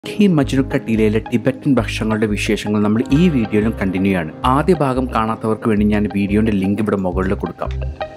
ഈ മജുരുക്കട്ടിയിലെ ടിബറ്റൻ ഭക്ഷണങ്ങളുടെ വിശേഷങ്ങൾ നമ്മൾ ഈ വീഡിയോയിലും കണ്ടിന്യൂ ആണ് ആദ്യ ഭാഗം കാണാത്തവർക്ക് വേണ്ടി ഞാൻ വീഡിയോന്റെ ലിങ്ക് ഇവിടെ മുകളിൽ കൊടുക്കാം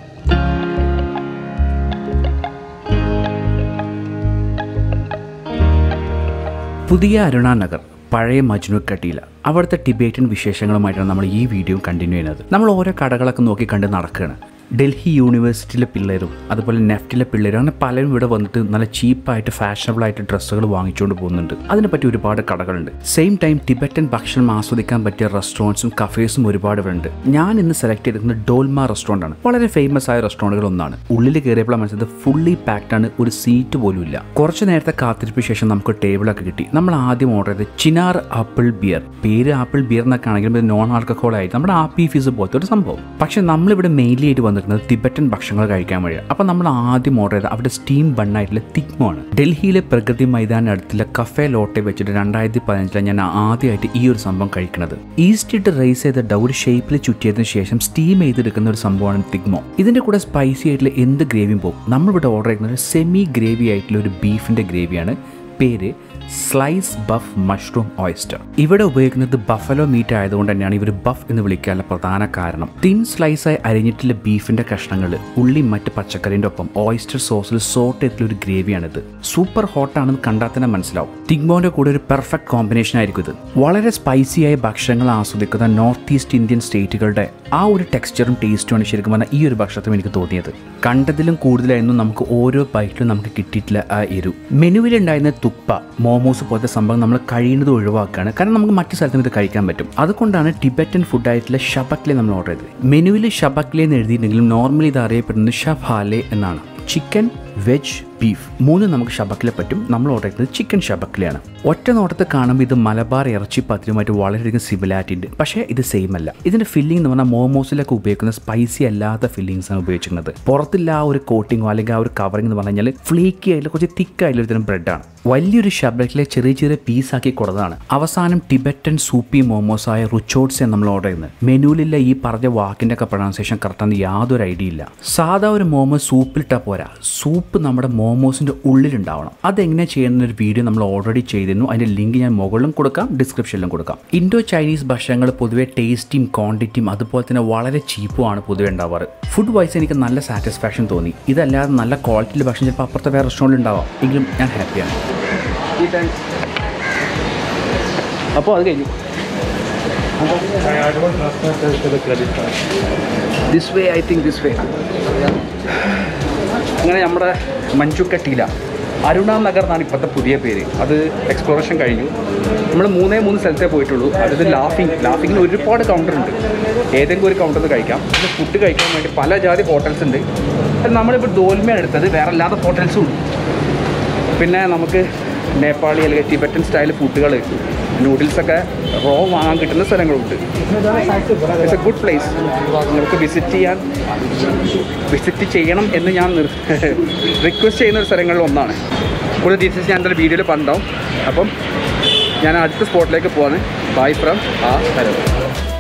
പുതിയ അരുണാനഗർ പഴയ മജ്നുക്കട്ടിയില അവിടുത്തെ ടിബേറ്റൻ വിശേഷങ്ങളുമായിട്ടാണ് നമ്മൾ ഈ വീഡിയോ കണ്ടിന്യൂ ചെയ്യുന്നത് നമ്മൾ ഓരോ കടകളൊക്കെ നോക്കി കണ്ട് നടക്കുകയാണ് ഡൽഹി യൂണിവേഴ്സിറ്റിയിലെ പിള്ളേരും അതുപോലെ നെഫ്റ്റിലെ പിള്ളേരും അങ്ങനെ പലരും ഇവിടെ വന്നിട്ട് നല്ല ചീപ്പായിട്ട് ഫാഷനബിൾ ആയിട്ട് ഡ്രസ്സുകൾ വാങ്ങിച്ചുകൊണ്ട് പോകുന്നുണ്ട് അതിനെപ്പറ്റി ഒരുപാട് കടകളുണ്ട് സെയിം ടൈം ടിബറ്റൻ ഭക്ഷണം ആസ്വദിക്കാൻ പറ്റിയ റെസ്റ്റോറൻറ്റ്സും കഫേസും ഒരുപാട് ഇവിടെ ഉണ്ട് ഞാൻ ഇന്ന് സെലക്ട് ചെയ്തിരിക്കുന്നത് ഡോൽമ റെസ്റ്റോറൻ്റ് ആണ് വളരെ ഫേമസ് ആയ റെസ്റ്റോറൻറ്റുകൾ ഒന്നാണ് ഉള്ളിൽ കയറിയപ്പോൾ മനസ്സിലത് ഫുള്ളി പാക്ഡ് ആണ് ഒരു സീറ്റ് പോലും ഇല്ല കുറച്ച് നേരത്തെ കാത്തിരിപ്പ് ശേഷം നമുക്ക് ടേബിളൊക്കെ കിട്ടി നമ്മൾ ആദ്യം ഓർഡർ ചെയ്തത് ചിനാർ ആപ്പിൾ ബിയർ പേര് ആപ്പിൾ ബിയർ എന്നൊക്കെ ആണെങ്കിലും ഇത് നോൺ ആൽക്കഹോൾ ആയിട്ട് നമ്മുടെ ആപ്പി ഫീസ് പോലത്തെ ഒരു സംഭവം പക്ഷെ നമ്മളിവിടെ മെയിൻലി ആയിട്ട് വന്നിരിക്കുന്നത് ടിബറ്റൻ ഭക്ഷണങ്ങൾ കഴിക്കാൻ വഴിയാണ് അപ്പോൾ നമ്മൾ ആദ്യം ഓർഡർ ചെയ്ത അവിടെ സ്റ്റീം ബണ്ണായിട്ടുള്ള തിക്മോ ആണ് ഡൽഹിയിലെ പ്രകൃതി മൈതാന അടുത്തുള്ള കഫേ ലോട്ടെ വെച്ചിട്ട് രണ്ടായിരത്തി പതിനഞ്ചിലാണ് ഞാൻ ആദ്യമായിട്ട് ഈ ഒരു സംഭവം കഴിക്കുന്നത് ഈസ്റ്റ് ഇട്ട് റൈസ് ചെയ്ത ഡൗ ഒരു ഷേപ്പിൽ ചുറ്റിയതിനു ശേഷം സ്റ്റീം ചെയ്തെടുക്കുന്ന ഒരു സംഭവമാണ് തിഗ്മോ ഇതിന്റെ കൂടെ സ്പൈസി ആയിട്ടുള്ള എന്ത് ഗ്രേവിയും പോകും നമ്മളിവിടെ ഓർഡർ ചെയ്യുന്നത് സെമി ഗ്രേവി ആയിട്ടുള്ള ഒരു ബീഫിന്റെ ഗ്രേവിയാണ് പേര് സ്ലൈസ് ബഫ് മഷ്റൂം ഓയിസ്റ്റർ ഇവിടെ ഉപയോഗിക്കുന്നത് ബഫലോ മീറ്റ് ആയതുകൊണ്ട് തന്നെയാണ് ഇവർ ബഫ് എന്ന് വിളിക്കാനുള്ള പ്രധാന കാരണം തിൻ സ്ലൈസായി അരിഞ്ഞിട്ടുള്ള ബീഫിന്റെ കഷ്ണങ്ങൾ ഉള്ളി മറ്റ് പച്ചക്കറിന്റെ ഒപ്പം ഓയിസ്റ്റർ സോസിൽ സോട്ട് ചെയ്തിട്ടുള്ള ഒരു ഗ്രേവിയാണിത് സൂപ്പർ ഹോട്ടാണെന്ന് കണ്ടാൽ തന്നെ മനസ്സിലാവും തിഗ്മോന്റെ കൂടെ ഒരു പെർഫെക്റ്റ് കോമ്പിനേഷൻ ആയിരിക്കും ഇത് വളരെ സ്പൈസിയായ ഭക്ഷണങ്ങൾ ആസ്വദിക്കുന്ന നോർത്ത് ഈസ്റ്റ് ഇന്ത്യൻ സ്റ്റേറ്റുകളുടെ ആ ഒരു ടെക്സ്ചറും ടേസ്റ്റുമാണ് ശരിക്കും പറഞ്ഞാൽ ഈ ഒരു ഭക്ഷണത്തിലും എനിക്ക് തോന്നിയത് കണ്ടതിലും കൂടുതലായിരുന്നു നമുക്ക് ഓരോ ബൈറ്റിലും നമുക്ക് കിട്ടിയിട്ടില്ല ആ എരു മെനുവിലുണ്ടായിരുന്ന തുപ്പ മോമോസ് പോലത്തെ സംഭവം നമ്മൾ കഴിയുന്നത് ഒഴിവാക്കുകയാണ് കാരണം നമുക്ക് മറ്റു സ്ഥലത്തും ഇത് കഴിക്കാൻ പറ്റും അതുകൊണ്ടാണ് ടിബറ്റൻ ഫുഡായിട്ടുള്ള ഷബക്ലെ നമ്മൾ ഓർഡർ ചെയ്തത് മെനുവിൽ ഷബക്ലെ എന്ന് എഴുതിയിട്ടുണ്ടെങ്കിലും നോർമലി ഇത് അറിയപ്പെടുന്നത് ഷബാലെ എന്നാണ് ചിക്കൻ വെജ് ബീഫ് മൂന്ന് നമുക്ക് ഷബക്കിലെ പറ്റും നമ്മൾ ഓർഡർ ചെയ്തത് ചിക്കൻ ഷബക്കിലെയാണ് ഒറ്റ നോട്ടത്ത് കാണുമ്പോൾ ഇത് മലബാർ ഇറച്ചി പത്തിലുമായിട്ട് വളരെയധികം സിമിലാരിറ്റി ഉണ്ട് പക്ഷേ ഇത് സെയിം അല്ല ഇതിന്റെ ഫില്ലിംഗ് എന്ന് പറഞ്ഞാൽ മോമോസിലൊക്കെ ഉപയോഗിക്കുന്ന സ്പൈസി അല്ലാത്ത ഫില്ലിങ്സ് ആണ് ഉപയോഗിച്ചിരുന്നത് പുറത്തില്ല ആ ഒരു കോട്ടിങ്ങോ അല്ലെങ്കിൽ ആ ഒരു കവറിംഗ് എന്ന് പറഞ്ഞു കഴിഞ്ഞാൽ ഫ്ലേക്കി ആയിട്ടുള്ള കുറച്ച് തിക്കായിട്ടുള്ള ഒരു തരം ബ്രെഡാണ് വലിയൊരു ഷബക്കിലെ ചെറിയ ചെറിയ പീസാക്കി കൊടുത്തതാണ് അവസാനം ടിബറ്റൻ സൂപ്പി മോമോസ് ആയ റുച്ചോട്ട്സ് നമ്മൾ ഓർഡർ ചെയ്യുന്നത് മെനുവിലുള്ള ഈ പറഞ്ഞ വാക്കിന്റെ ഒക്കെ പ്രൊണൗൺസിയേഷൻ കറക്റ്റാന്ന് യാതൊരു ഐഡിയ ഇല്ല സാധാ ഒരു മോമോസ് സൂപ്പിലിട്ടാൽ പോരാ സൂപ്പ് നമ്മുടെ മോമോസിന്റെ ഉള്ളിലുണ്ടാവണം അതെങ്ങനെ ചെയ്യുന്ന ഒരു വീഡിയോ നമ്മൾ ഓൾറെഡി ചെയ്തിരുന്നു അതിന്റെ ലിങ്ക് ഞാൻ മുകളിലും കൊടുക്കാം ഡിസ്ക്രിപ്ഷനിലും കൊടുക്കാം ഇൻഡോ ചൈനീസ് ഭക്ഷണങ്ങൾ പൊതുവെ ടേസ്റ്റിയും ക്വാണ്ടിറ്റിയും അതുപോലെ തന്നെ വളരെ ചീപ്പുമാണ് പൊതുവെ ഉണ്ടാവാറ് ഫുഡ് വൈസ് എനിക്ക് നല്ല സാറ്റിസ്ഫാക്ഷൻ തോന്നി ഇതല്ലാതെ നല്ല ക്വാളിറ്റിയിൽ ഭക്ഷണം ചിലപ്പോൾ അപ്പുറത്തെ വേറെ റെസ്റ്റോറൻറ്റിൽ ഉണ്ടാവാം എങ്കിലും ഞാൻ ഹാപ്പിയാണ് അപ്പോൾ അത് കഴിഞ്ഞു this way I think this way അങ്ങനെ നമ്മുടെ മഞ്ചുക്കട്ടിയില അരുണ നഗർ എന്നാണ് ഇപ്പോഴത്തെ പുതിയ പേര് അത് എക്സ്പ്ലോറേഷൻ കഴിഞ്ഞു നമ്മൾ മൂന്നേ മൂന്ന് സ്ഥലത്തേ പോയിട്ടുള്ളൂ അതായത് ലാഫിംഗ് ലാഫിങ്ങിന് ഒരുപാട് കൗണ്ടർ ഉണ്ട് ഏതെങ്കിലും ഒരു കൗണ്ടറിൽ കഴിക്കാം പിന്നെ ഫുഡ് കഴിക്കാൻ വേണ്ടി പല ജാതി ഹോട്ടൽസ് ഉണ്ട് അത് നമ്മളിപ്പോൾ ദോൽമയാണ് എടുത്തത് വേറെ അല്ലാത്ത ഹോട്ടൽസും ഉണ്ട് പിന്നെ നമുക്ക് നേപ്പാളി അല്ലെങ്കിൽ ടിബറ്റൻ സ്റ്റൈൽ ഫുഡുകൾ നൂഡിൽസൊക്കെ റോ വാങ്ങാൻ കിട്ടുന്ന സ്ഥലങ്ങളുണ്ട് ഇറ്റ്സ് എ ഗുഡ് പ്ലേസ് നിങ്ങൾക്ക് വിസിറ്റ് ചെയ്യാൻ വിസിറ്റ് ചെയ്യണം എന്ന് ഞാൻ റിക്വസ്റ്റ് ചെയ്യുന്ന ഒരു സ്ഥലങ്ങളിൽ ഒന്നാണ് കൂടുതൽ ഡീറ്റെയിൽസ് ഞാൻ എന്തായാലും വീഡിയോയിൽ പറഞ്ഞിട്ടുണ്ടാവും അപ്പം ഞാൻ അടുത്ത സ്പോട്ടിലേക്ക് പോവാണ് ബൈ ഫ്രം ആ സ്ഥലം